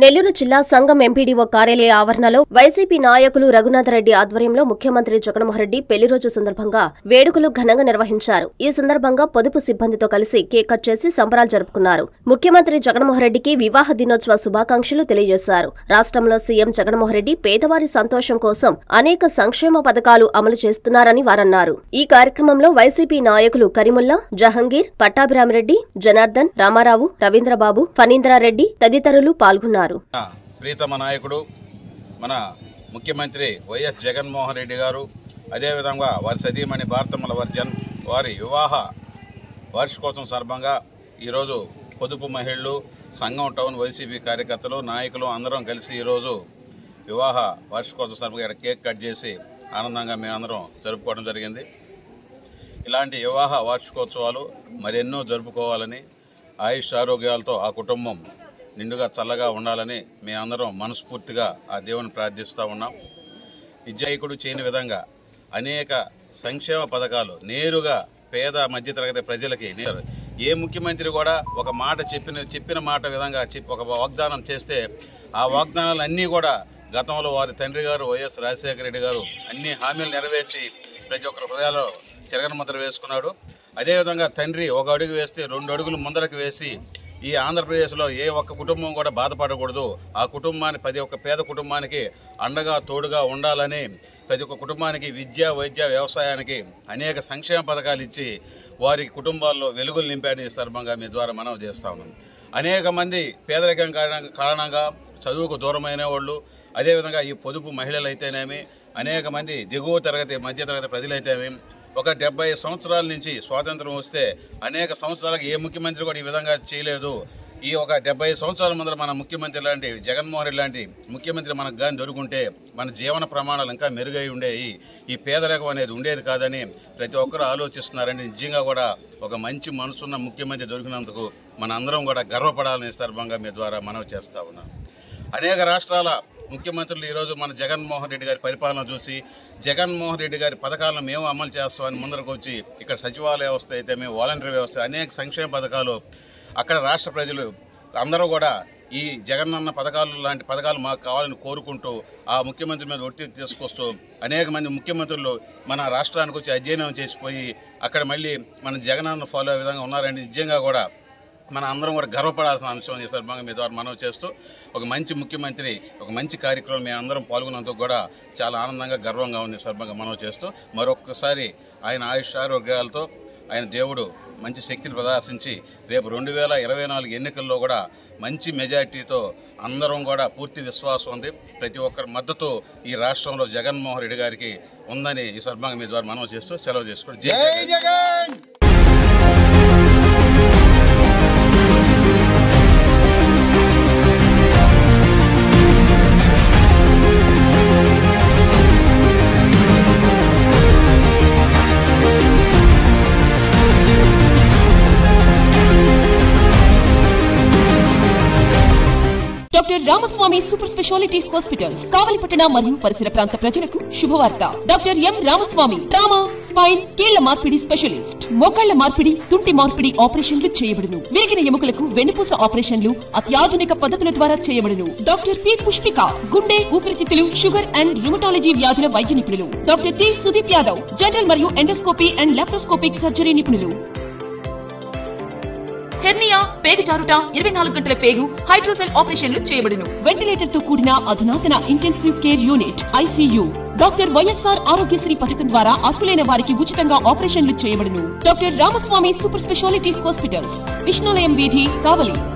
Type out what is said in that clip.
నెల్లూరు జిల్లా సంఘం ఎంపీడీఓ కార్యాలయ ఆవరణలో వైసీపీ నాయకులు రఘునాథరెడ్డి ఆధ్వర్యంలో ముఖ్యమంత్రి జగన్మోహన్ పెళ్లి రోజు సందర్భంగా వేడుకలు ఘనంగా నిర్వహించారు ఈ సందర్భంగా పొదుపు సిబ్బందితో కలిసి కేక్ కట్ చేసి సంబరాలు జరుపుకున్నారు ముఖ్యమంత్రి జగన్మోహన్ రెడ్డికి వివాహ దినోత్సవ శుభాకాంక్షలు తెలియజేశారు రాష్ట్రంలో సీఎం జగన్మోహన్ రెడ్డి పేదవారి సంతోషం కోసం అనేక సంక్షేమ పథకాలు అమలు చేస్తున్నారని వారన్నారు ఈ కార్యక్రమంలో వైసీపీ నాయకులు కరీముల్లా జహంగీర్ పట్టాభిరామిరెడ్డి జనార్దన్ రామారావు రవీంద్రబాబు ఫణీంద్రారెడ్డి తదితరులు పాల్గొన్నారు మన ప్రీతమ నాయకుడు మన ముఖ్యమంత్రి వైఎస్ జగన్మోహన్ రెడ్డి గారు అదేవిధంగా వారి సతీమణి భారతమ్మల వర్జన్ వారి వివాహ వార్షికోత్సవం సందర్భంగా ఈరోజు పొదుపు మహిళలు సంఘం టౌన్ వైసీపీ కార్యకర్తలు నాయకులు అందరం కలిసి ఈరోజు వివాహ వార్షికోత్సవం సందర్భంగా ఇక్కడ కేక్ కట్ చేసి ఆనందంగా మేమందరం జరుపుకోవడం జరిగింది ఇలాంటి వివాహ వార్షికోత్సవాలు మరెన్నో జరుపుకోవాలని ఆయుష్ ఆరోగ్యాలతో ఆ కుటుంబం నిండుగా చల్లగా ఉండాలని మేమందరం మనస్ఫూర్తిగా ఆ దేవుని ప్రార్థిస్తూ ఉన్నాం విజయకుడు చేయని విధంగా అనేక సంక్షేమ పథకాలు నేరుగా పేద మధ్యతరగతి ప్రజలకి నేరు ఏ ముఖ్యమంత్రి కూడా ఒక మాట చెప్పిన చెప్పిన మాట విధంగా చెప్పి ఒక వాగ్దానం చేస్తే ఆ వాగ్దానాలు అన్నీ కూడా గతంలో వారి తండ్రి గారు వైఎస్ రాజశేఖర రెడ్డి గారు అన్ని హామీలు నెరవేర్చి ప్రతి ఒక్కరి హృదయాల్లో చిరగన ముద్ర వేసుకున్నాడు అదేవిధంగా తండ్రి ఒక అడుగు వేస్తే రెండు అడుగులు ముందరకు వేసి ఈ ఆంధ్రప్రదేశ్లో ఏ ఒక్క కుటుంబం కూడా బాధపడకూడదు ఆ కుటుంబాన్ని ప్రతి ఒక్క పేద కుటుంబానికి అండగా తోడుగా ఉండాలని ప్రతి ఒక్క కుటుంబానికి విద్య వైద్య వ్యవసాయానికి అనేక సంక్షేమ పథకాలు ఇచ్చి వారి కుటుంబాల్లో వెలుగులు నింపాడని ఈ సందర్భంగా మీ ద్వారా మనం చేస్తా ఉన్నాం అనేక మంది పేదరికం కారణంగా కారణంగా చదువుకు దూరమైన వాళ్ళు అదేవిధంగా ఈ పొదుపు మహిళలు అయితేనేమి అనేక మంది దిగువ తరగతి మధ్య తరగతి ప్రజలైతేనేమి ఒక డెబ్బై సంవత్సరాల నుంచి స్వాతంత్రం వస్తే అనేక సంవత్సరాలకు ఏ ముఖ్యమంత్రి కూడా ఈ విధంగా చేయలేదు ఈ ఒక డెబ్బై సంవత్సరాల ముందర మన ముఖ్యమంత్రి లాంటి జగన్మోహన్ రెడ్డి లాంటి ముఖ్యమంత్రి మనకు కానీ దొరుకుంటే మన జీవన ప్రమాణాలు ఇంకా మెరుగై ఉండేవి ఈ పేదరికం అనేది ఉండేది కాదని ప్రతి ఒక్కరూ ఆలోచిస్తున్నారని నిజంగా కూడా ఒక మంచి మనసున్న ముఖ్యమంత్రి దొరికినందుకు మన అందరం కూడా గర్వపడాలని సందర్భంగా మీ ద్వారా మనవి చేస్తా ఉన్నాం అనేక రాష్ట్రాల ముఖ్యమంత్రులు ఈరోజు మన జగన్మోహన్ రెడ్డి గారి పరిపాలన చూసి జగన్మోహన్ రెడ్డి గారి పథకాలను మేము అమలు చేస్తామని ముందరకు వచ్చి ఇక్కడ సచివాలయ వ్యవస్థ అయితే మేము వాలంటరీ వ్యవస్థ అనేక సంక్షేమ పథకాలు అక్కడ రాష్ట్ర ప్రజలు అందరూ కూడా ఈ జగనన్న పథకాలు లాంటి పథకాలు మాకు కావాలని కోరుకుంటూ ఆ ముఖ్యమంత్రి మీద ఒత్తిడి తీసుకొస్తూ అనేక మంది ముఖ్యమంత్రులు మన రాష్ట్రానికి వచ్చి అధ్యయనం చేసిపోయి అక్కడ మళ్ళీ మన జగనన్న ఫాలో అయ్యే విధంగా ఉన్నారని నిజంగా కూడా మన అందరం కూడా గర్వపడాల్సిన అంశం ఈ సందర్భంగా మీ ద్వారా మనవి చేస్తూ ఒక మంచి ముఖ్యమంత్రి ఒక మంచి కార్యక్రమం మేము అందరం పాల్గొన్నందుకు కూడా చాలా ఆనందంగా గర్వంగా ఉంది ఈ సందర్భంగా మనవి చేస్తూ మరొక్కసారి ఆయన ఆయుష్ ఆరోగ్యాలతో ఆయన దేవుడు మంచి శక్తిని ప్రదర్శించి రేపు రెండు వేల ఇరవై నాలుగు ఎన్నికల్లో కూడా మంచి మెజార్టీతో అందరం కూడా పూర్తి విశ్వాసం ఉంది ప్రతి ఒక్కరి మద్దతు ఈ రాష్ట్రంలో జగన్మోహన్ రెడ్డి గారికి ఉందని ఈ సందర్భంగా మీ ద్వారా మనవి చేస్తూ సెలవు చేసుకోండి జై Jagan doctor Ramaswamy super speciality hospitals కావలిపట్టణ మరియు పరిసర ప్రాంత ప్రజలకు శుభవార్త doctor M Ramaswamy trauma spine కీళ్ల మార్పిడి స్పెషలిస్ట్ మోకాళ్ల మార్పిడి తుంటి మార్పిడి ఆపరేషన్లు చేయబడును విరిగిన ఎముకలకు వెన్నుపూస ఆపరేషన్లు అత్యాధునిక పద్ధతుల ద్వారా చేయబడును డాక్టర్ పి పుష్పిక గుండె ఊపిరితిత్తులు షుగర్ అండ్ రుమటాలజీ వ్యాధుల వైద్య నిపుణులు doctor T Sudeep Yadav general మరియు ఎండోస్కోపీ అండ్ లాప్రోస్కోపిక్ సర్జరీ నిపుణులు హెర్నియా పేగు జారుట ఇరవై నాలుగు గంటల పేగు హైడ్రోసెల్ ఆపరేషన్లు చేయబడును వెంటిలేటర్ తో కూడిన అధునాతన intensive care unit ICU doctor YSR Aarogyasri పథకం ద్వారా అర్హులైన వారికి ఉచితంగా ఆపరేషన్లు చేయబడును doctor Ramaswamy super speciality hospitals Vishnulayam వీధి కావలి